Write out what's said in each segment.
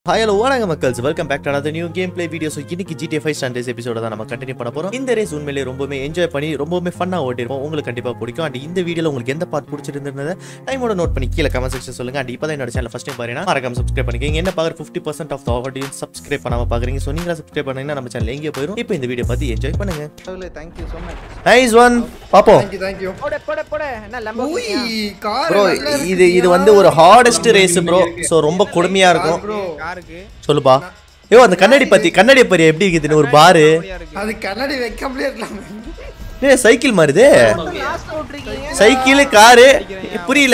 Hi hello வணக்கம் மக்கள்ஸ் welcome back to another new game play video so இன்னைக்கு GTA five ஸ்டாண்டர்ஸ் episode தான் நம்ம கண்டினியூ பண்ண போறோம் இந்த ரேஸ் உண்மையிலே ரொம்பவே என்ஜாய் பண்ணி ரொம்பவே ஃபன்னாக ஓட்டிருப்போம் உங்களுக்கு கண்டிப்பாக பிடிக்கும் அண்ட் இந்த வீடியோவில் உங்களுக்கு எந்த பார்ட் பிடிச்சிருந்தது டைமோட நோட் பண்ணி கீழே கமெண்ட் செக்ஷன் சொல்லுங்க அண்ட் இப்போ தான் என்னோட சேனல் ஃபஸ்ட் டைம் பாருங்க மறக்காம சப்ஸ்கிரைப் பண்ணிக்கங்க என்ன பார்க்குற fifty percent of the audience subscribe பண்ணாம பார்க்குறீங்க ஸோ நீங்களா சப்ஸ்கிரைப் பண்ணீங்கன்னா நம்ம சேனல் எங்கேயே போயிடும் இப்போ இந்த வீடியோ பார்த்து என்ஜாய் பண்ணுங்க thank you so much nice one பார்ப்போம் தேங்க்யூ தேங்க்யூ போட போட போட என்ன லம்போ ஊய் கார் ப்ரோ இது இது வந்து ஒரு ஹார்டஸ்ட் ரேஸ் ப்ரோ ஸோ ரொம்ப கொடுமையா இருக்கும் ப்ரோ காருக்கு சொல்லுப்பா ஐயோ அந்த கண்ணாடி பத்தி கண்ணாடி பாரு எப்படி இருக்குதுன்னு ஒரு பாரு அது கண்ணாடி வைக்காமலே இருக்கலாம் ஏ சைக்கிள் மாறுது லாஸ்ட் விட்டுருக்கீங்க சைக்கிள் காரு புரியல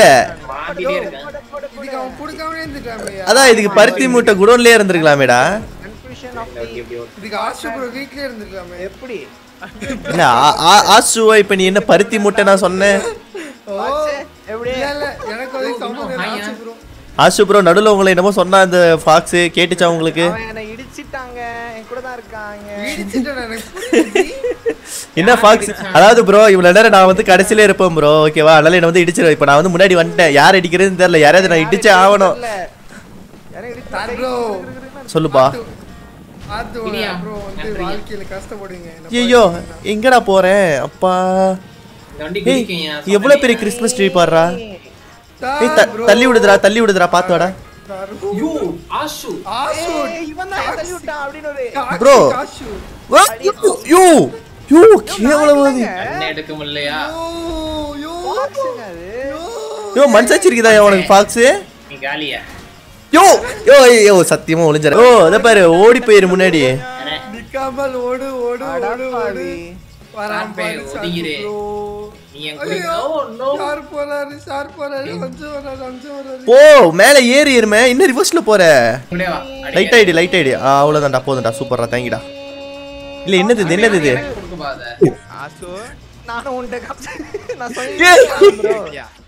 இதுக்கு அவன் கொடுக்காமலே இருந்துட்டான் அதான் இதுக்கு பருத்தி மூட்டை குடோன்லயே இருந்திருக்கலாமேடா கன்ஃபியூஷன் ஆஃப் தி இதுக்கு ஆசு ப்ரோ வீட்லயே இருந்துக்கலாமே எப்படி இல்ல ஆ- ஆ- ஆசுவா இப்ப நீ என்ன பருத்தி மூட்டை நான் சொன்னேன் ஓ எப்படி இல்ல இல்ல எனக்கு வந்து சம்மந்தம் இல்லை ஆசு ப்ரோ ஆசு ப்ரோ நடுவில் உங்களை என்னமோ சொன்னா அந்த ஃபாக்ஸ் கேட்டுச்சா உங்களுக்கு அவன் என்னை இடிச்சிட்டாங்க என் கூட தான் இருக்காங்க இடிச்சிட்டேன் எனக்கு புரியுது. என்ன ஃபாக்ஸ் அதாவது ப்ரோ இவ்வளவு நேரம் நான் வந்து கடைசியில இருப்பேன் ப்ரோ ஓகேவா அதனால என்ன வந்து இடிச்சிரு இப்ப நான் வந்து முன்னாடி வந்துட்டேன் யார் அடிக்கிறதுன்னு தெரியல யாராவது நான் இடிச்சே ஆகணும் இல்ல யாரும் இடிச்சு சார் ப்ரோ சொல்லுப்பா பார்த்து ப்ரோ வந்து வாழ்க்கையில கஷ்டப்படுவீங்க என்ன ஐயோ எங்கடா போறேன் அப்பா இந்த வண்டி ஏய் குடிக்கீங்க எவ்வளவு பெரிய கிறிஸ்மஸ் ட்ரீ பாடுறா சார் ஏய் த- bro. தள்ளி விடுதுடா தள்ளி விடுதுடா பாத்து வாடா சார் bro. யூ ஆஷு ஆசு ஏய், இவன் தான் தள்ளி விட்டான் அப்படின்னு ஒரு காசு, Bro. காசு வா, யூ யூ யூ கேவலமாதி கண்ணை எடுக்க முடியலையா யோ யோ பாக்ஸுங்க அது யோ யோ மனசாச்சு இருக்குதா உனக்கு ஃபாக்ஸ் நீ காலியா யோ யோ யோ சத்தியமா ஒளிஞ்சிர ஓ அத பாரு ஓடி போயிரு முன்னாடி நிக்காமல் ஓடு ஓடு ஓடு ஓடு அடப்பாவி. வரான் சார் பாரு போய் சார் ஒதுங்கிரு. bro. நீ என் ஐயோ, குடி ஓ நோ சார் போறாரு சார் போறாரு கொஞ்சம் வராரு கொஞ்சம் வராரு போ மேல ஏறி ஏறுமே இன்னும் ரிவர்ஸ்ல போற அப்படியே வா லைட் ஆயிடு லைட் ஆயிடு ஆ அவ்வளவுதான்டா போதும்டா சூப்பர்டா தேங்கிடா இல்ல என்னது இது என்னது இது கொடுக்க பாத ஆசு நானும் உன்கிட்ட காமிச்சு நான் ஏய். சொல்லி ப்ரோ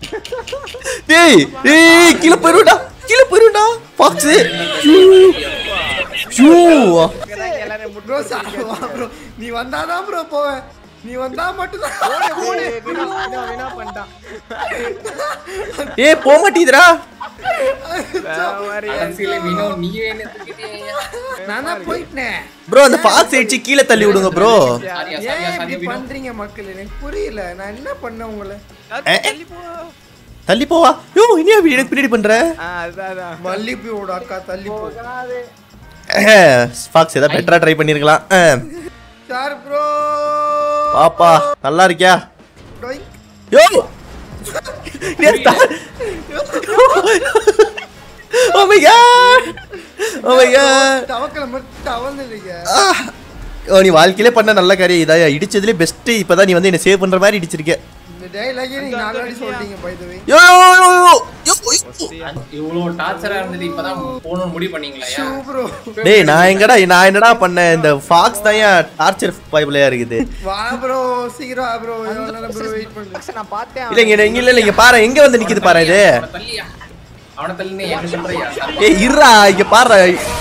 டேய் ஏய் கீழ போயிருடா கீழ போயிருடா ஃபாக்ஸ் யூ எல்லாரும் ப்ரோ சார் வா ப்ரோ நீ வந்தாதான் ப்ரோ போவேன் நீ வந்தா மட்டும் தான் ஏய், வினோ வினோ வினோ பண்ணிட்டான் ஏய் போக மாட்டீதுடா கடைசியில வினோ நீ என்ன தூக்கிட்டியா நானா போயிட்டேன் ப்ரோ அந்த ஃபாக்ஸ் அடிச்சு கீழே தள்ளி விடுங்க ப்ரோ சாரியா ஏன் சாரியா சாரி இப்படி வினோ பண்றீங்க மக்கள் எனக்கு புரியல நான் என்ன பண்ணேன் உங்களை தள்ளி போ தள்ளி போவா யோ இனியா இப்படி எனக்கு பின்னாடி பண்ற ஆ அதான் அதான் மல்லிப்பூவோட அக்கா தள்ளி போ போகாது ஃபாக்ஸ் ஏதாவது பெட்டரா ட்ரை பண்ணிருக்கலாம் அஹ். சார் ப்ரோ பாப்பா நல்லா இருக்கியா டொய் யோ நீ தா- Oh my god! Oh my god! தவக்கல மட்டும் தவழ்ந்துருக்க Ah! ஓ நீ வாழ்க்கையிலே பண்ண நல்ல காரியம் இதாயா இடிச்சதுலே பெஸ்ட் இப்பதான் நீ வந்து என்ன சேவ் பண்ற மாதிரி இடிச்சிருக்க இந்த டைலாகே நீங்க நாலாடி சொல்லிட்டீங்க பை த வே யோ யோ, யோ, யோ, யோ, யோ. இவ்வளவு டார்ச்சரா இருந்தது இப்பதான் போகணும்னு முடிவு பண்ணீங்களா ஷூ ப்ரோ டேய் நான் எங்கடா நான் என்னடா பண்ணேன் இந்த ஃபாக்ஸ் தான் ஏன் டார்ச்சர் பைபிளையா இருக்குது வா ப்ரோ சீக்கிரம் வா ப்ரோ எவ்வளவு நேரம் ப்ரோ வெயிட் பண்ணு பாக்ஸ் நான் பார்த்தேன் இல்ல இங்க இங்க இல்ல இல்ல, இங்க பாரு எங்க வந்து நிக்குது பாரு இது அவனை தள்ளியா அவனை தள்ளி என்ன சொல்றியா ஏய் இருடா இங்க பாரு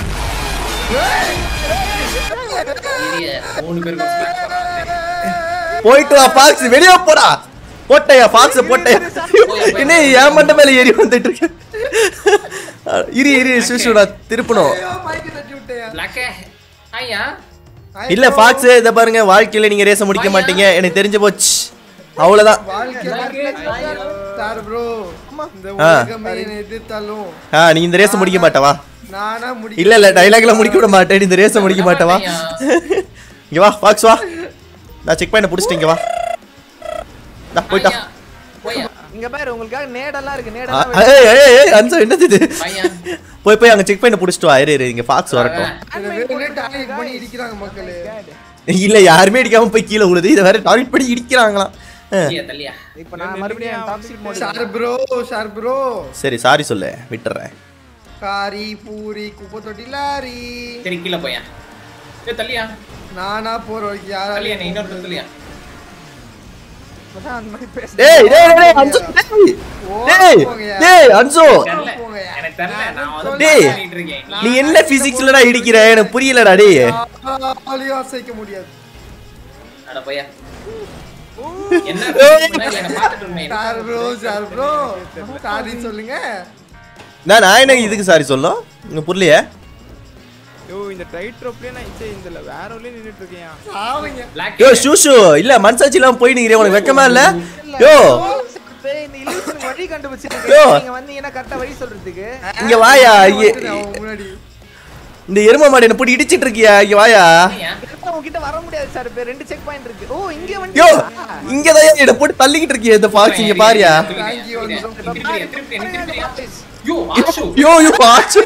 இல்லையே, மூணு பேருக்கு ஒரு smash பண்ணாங்க. போயிட்டு வா ஃபாக்ஸ் வெளிய போடா போட்டையா ஃபாக்ஸ் போட்டையா என்ன ஏன் மண்ட மேல ஏறி வந்துட்டு இருக்க இரு இரு சுஷு நான் திருப்பணும் ஐயோ மைக் தட்டி விட்டேன் Black ஏ? ஐயா இல்ல ஃபாக்ஸ் இத பாருங்க வாழ்க்கையில நீங்க ரேஸ முடிக்க மாட்டீங்க எனக்கு தெரிஞ்சு போச்சு அவ்வளவுதான் வாழ்க்கை சார் ப்ரோ இந்த ஆ. உலகமே என்னை எதிர்த்தாலும் ஆ நீ இந்த ரேஸ் முடிக்க மாட்டவா நானா முடி இல்ல இல்ல டைலாக்ல முடிக்க விட மாட்டேன் நீ இந்த ரேஸ முடிக்க மாட்டவா இங்க வா ஃபாக்ஸ் வா நான் செக் பண்ண புடிச்சிட்டு இங்க வா நான் போயிட்டா ஐயா, போய்யா. இங்க பாரு உங்களுக்காக நேடெல்லாம் இருக்கு ஆ, நேடெல்லாம் ஏய் ஏய் ஏய் அன்சோ என்னது இது பையா. போய் போய் அங்க செக் பண்ண புடிச்சிட்டு வா இரு இரு இங்க ஃபாக்ஸ் வரட்டும் என்னை வேணும்னே டார்கெட் பண்ணி இடிக்கிறாங்க மக்களே இல்ல யாருமே அடிக்காம போய் கீழே விழுது இதை வேற டார்கெட் பண்ணி இடிக்கிறாங்களாம் ஆ. தள்ளியா, தள்ளியா. இப்போ நான் மறுபடியும் toxic mode sir bro sir bro சரி சாரி சொல்லு விட்டுறேன் காரி பூரி குப்பை தொட்டி லாரி சரி கீழே போயா ஏய், தள்ளியா நானா போற வரைக்கும் தள்ளியா யாராலையும் நீ இன்னொருத்தர் தள்ளியா அந்த மாதிரி பேச டேய் டேய் டேய் அன்சோ டேய் டேய் டேய் அன்சோ தெரியல போங்கய்யா. எனக்கு தெரியல நான் வந்து டேய். பண்ணிட்டு இருக்கேன் நீ நீ என்ன பிசிக்ஸ்லடா இடிக்கிற எனக்கு புரியலடா டேய் யாராலையும் அசைக்க முடியாது அட பையா என்ன என்ன பார்த்துட்டு இருந்தேன் sir bro sir bro sorry சொல்லுங்க நான் நான் என்ன இதுக்கு சாரி சொல்லும் உங்க புரியலையே யோ இந்த டைட் ரோப்லயே நான் சே இந்த வேற ஒருலயே நின்னுட்டு இருக்கேன் சாவீங்க பிளாக் யோ ஷூஷு இல்ல மனசாட்சி எல்லாம் போய் நிக்கிறேன் உனக்கு வெக்கமா இல்ல யோ இந்த illusion வழி கண்டுபிடிச்சிட்டு யோ. இருக்கேன் நீங்க வந்தீங்கன்னா கரெக்டா வழி சொல்றதுக்கு இங்க வாயா இங்க அவன் முன்னாடி இந்த எரும மாடு என்ன போட்டு இடிச்சிட்டு இருக்கியா இங்க வாயா கரெக்டா உங்ககிட்ட வர முடியாது சார் இப்ப ரெண்டு செக் பாயிண்ட் இருக்கு ஓ இங்க யோ வந்து இங்கதான் என்ன போட்டு தள்ளிக்கிட்டு இருக்கியா இந்த பாக்ஸ் இங்க பாரியா Thank you, யோ ஆஷு யோ யோ ஆச்சு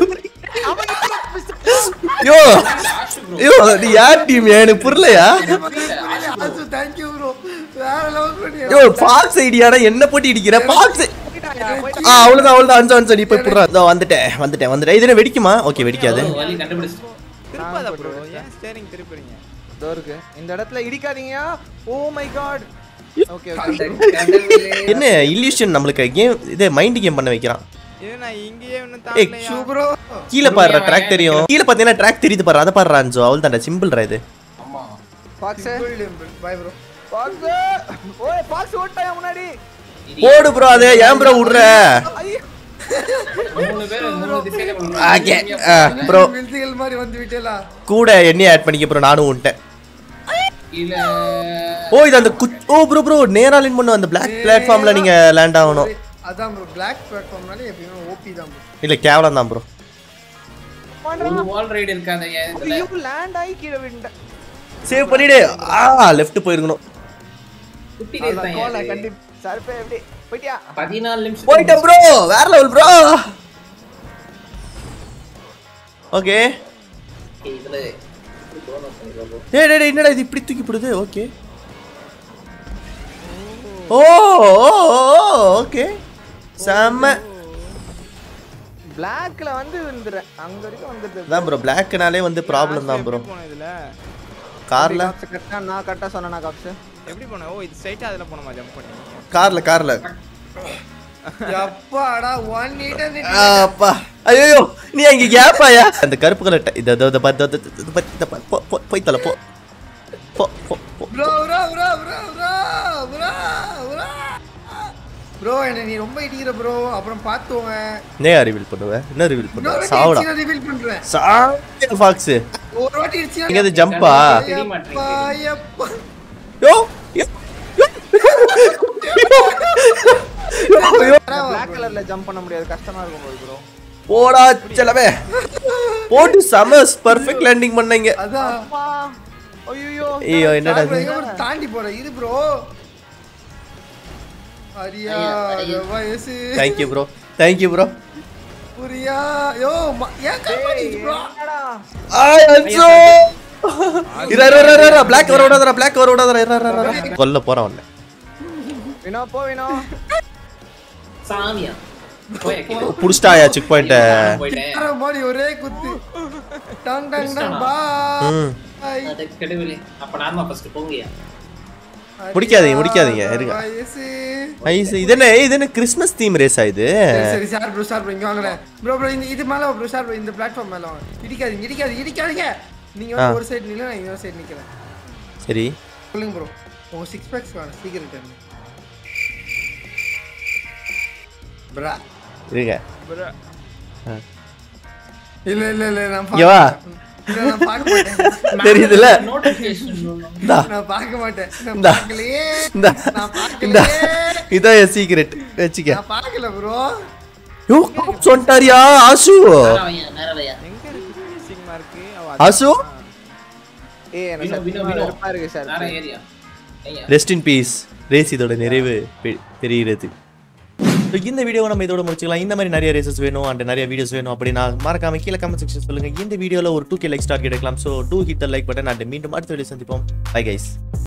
யோ யோ நீ யார் டீம் எனக்கு புரியலையா ஆசு தேங்க் யூ ப்ரோ வேற லெவல் பண்ணி யோ பாக்ஸ் ஐடியாடா என்ன போட்டு இடிக்கிற பாக்ஸ் ஆ அவ்வளவுதான் அவ்வளவுதான் அஞ்சு அஞ்சு நீ போய் புடுறா இதோ வந்துட்டேன் வந்துட்டேன் வந்துட்டேன் இது என்ன வெடிக்குமா ஓகே வெடிக்காது வழி கண்டுபிடிச்சு திருப்பாத ப்ரோ ஏன் ஸ்டேரிங் திருப்புறீங்க இதோ இருக்கு இந்த இடத்துல இடிக்காதீங்க oh my god okay okay என்ன இல்லூஷன் நம்மளுக்கு கேம் இது மைண்ட் கேம் பண்ண வைக்கிறான் ஏன் நான் இங்கேயே இன்னும் ஏய், தாண்டலையா ப்ரோ கீழே பாருடா ட்ராக் தெரியும் கீழே பாத்தீங்கன்னா ட்ராக் தெரியுது பாரு அதை பாரு அஞ்சு அவள் தான்டா சிம்பிள்ரா இது ஆமா பாக்ஸ் பை ப்ரோ பாக்ஸ் ஓய் பாக்ஸ் ஓட்டாயா முன்னாடி போடு ப்ரோ அது ஏன் ப்ரோ விடுற ஐயோ மூணு பேர் மூணு திசையில ஓகே ப்ரோ வில்திகள் மாதிரி வந்து விட்டேலா கூட என்னைய ஆட் பண்ணிக்க ப்ரோ நானும் உன்ட்டேன் இல்ல ஓ இது அந்த குச் ஓ ப்ரோ ப்ரோ நேரா லின் பண்ணு அந்த பிளாக் பிளாட்ஃபார்ம்ல நீங்க லேண்ட் ஆகணும் அதான் ப்ரோ பிளாக் பிளாட்ஃபார்ம்னாலே எப்பயுமே ஓபி தான் ப்ரோ இல்ல கேவலம் தான் ப்ரோ ஒரு வால் ரைடு இருக்கு அந்த இதுல ஐயோ லேண்ட் ஆகி கீழ விழுந்தேன் சேவ் பண்ணிடு ஆ லெஃப்ட் போயிருக்கணும் குட்டி ரேஸ் தான் கோல இது. கண்டி சர்பே எப்படி போயிட்டியா பதினாலு நிமிஷம் போயிட்டேன் ப்ரோ வேற லெவல் ப்ரோ ஓகே இதுல bonus பண்ணிக்கலாம் bro. டேய் டேய் டேய், என்னடா இது இப்படி தூக்கி போடுது ஓகே ஓ ஓகே செம்ம பிளாக்ல வந்து விழுந்துறேன் அங்க வரைக்கும் வந்துருது அதான் ப்ரோ பிளாக்னாலே வந்து ப்ராப்ளம் தான் ப்ரோ போனேன் இதுல கார்ல கரெக்டா நான் கரெக்டா சொன்னேனா காப்ஸ் எப்படி போன ஓ இது ஸ்ட்ரைட்டா அதுல போணுமா ஜம்ப் பண்ணி கார்ல கார்ல அப்பாடா ஒன் எயிட் அப்பா ஐயோ நீ அங்க கேப்பாயா அந்த கருப்பு கலர் இத இத இத பாத்து இத இத பாத்து, இத பாத்து. போ போ போய் தல போ போ போ போ bro bro bro bro bro bro bro bro என்ன நீ ரொம்ப இடிக்கிற ப்ரோ அப்புறம் பார்த்துவோங்க நே ரிவீல் பண்ணுவ என்ன ரிவீல் பண்ணுவ இன்னொரு சாவுடா வாட்டி ரிவீல் பண்றேன் சாவு ஃபாக்ஸ் ஒரு வாட்டி இடிச்சினா இங்க அது ஜம்பா தெரிய மாட்டேங்குது. அப்பா, அப்பா. யோ யோ, யோ. யோ, யோ. பிளாக் கலர்ல ஜம்ப் பண்ண முடியாது கஷ்டமா இருக்கும் ப்ரோ போடா செலவே போட்டு செம பெர்ஃபெக்ட் லேண்டிங் பண்ணீங்க அதான் அப்பா ஐயோ ஐயோ என்னடா bro, இது எங்க bro தாண்டி போற இது ப்ரோ அரியா வயசு thank you bro thank you bro புரியா யோ ம- ஏன் காப்பாத்திச்சு ப்ரோ என்னடா ஆய் அச்சோ இரு இரு இரு இரு பிளாக் வர விடாதடா பிளாக் வர விடாதடா இரு இரு, இரு இரு. கொல்ல போறான் உன்னை வினோ போ வினோ சாமியா போய் கீழே. புடிச்சிட்டாயா செக் பாயிண்ட போயிட்டேன் வேற மாதிரி ஒரே குத்து டங் டங் டங் பா ம் அது கெடுவிலே அப்ப நார்மா ஃபர்ஸ்ட் போங்கயா முடிக்காதீங்க முடிக்காதீங்க இருங்க வயசு ஐஸ் இது என்ன இது என்ன கிறிஸ்மஸ் தீம் ரேஸா இது சரி, சரி சார் ப்ரோ சார் ப்ரோ இங்க வாங்களேன் ப்ரோ ப்ரோ இந்த இது மேல ப்ரோ சார் ப்ரோ இந்த பிளாட்ஃபார்ம் மேல வாங்க இடிக்காதீங்க இடிக்காதீங்க இடிக்காதீங்க நீங்க வந்து ஆ. ஒரு சைடு நில்லுங்க நான் இன்னொரு சைடு நிக்கிறேன் சரி சொல்லுங்க ப்ரோ உங்க சிக்ஸ் பேக்ஸ் வேணும் சீக்கிரம் டைம் ப்ரா இருங்க ப்ரோ இல்ல இல்ல இல்ல நான் இங்க வா. பார்க்க- இல்ல, நான் பார்க்க மாட்டேன் தெரியுதுல்ல நோட்டிஃபிகேஷன் இந்தா நான் பார்க்க மாட்டேன் நான் இந்தா. பார்க்கலையே இந்தா நான் இந்த பார்க்கலையே இதான் என் சீக்ரெட் வச்சுக்க நான் பார்க்கல ப்ரோ யோ சொன்ட்டாரியா ஆசு நேரவையா நேரவையா எங்க இருக்கு சிக்மா இருக்கு அவ ஆசு ஏய் எனக்கு வினோ, வினோ, சத்தியமா வினோ. வெறுப்பா இருக்கு சார் நேர ஏரியா ஐயா ரெஸ்ட் இன் பீஸ் ரேஸ் இதோட நிறைவு பெ- பெறுகிறது So, இந்த வீடியோவை நம்ம இதோட முடிச்சுக்கலாம் இந்த மாதிரி நிறைய ரேசஸ் வேணும் அண்ட் நிறைய வீடியோஸ் வேணும் அப்படின்னா மறக்காம கீழே கமெண்ட் செக்ஷன் சொல்லுங்க இந்த வீடியோல ஒரு டூ கே லைக் ஸ்டார் எடுக்கலாம் so do hit like button and மீண்டும் அடுத்த வீடியோ சந்திப்போம் பை கைஸ்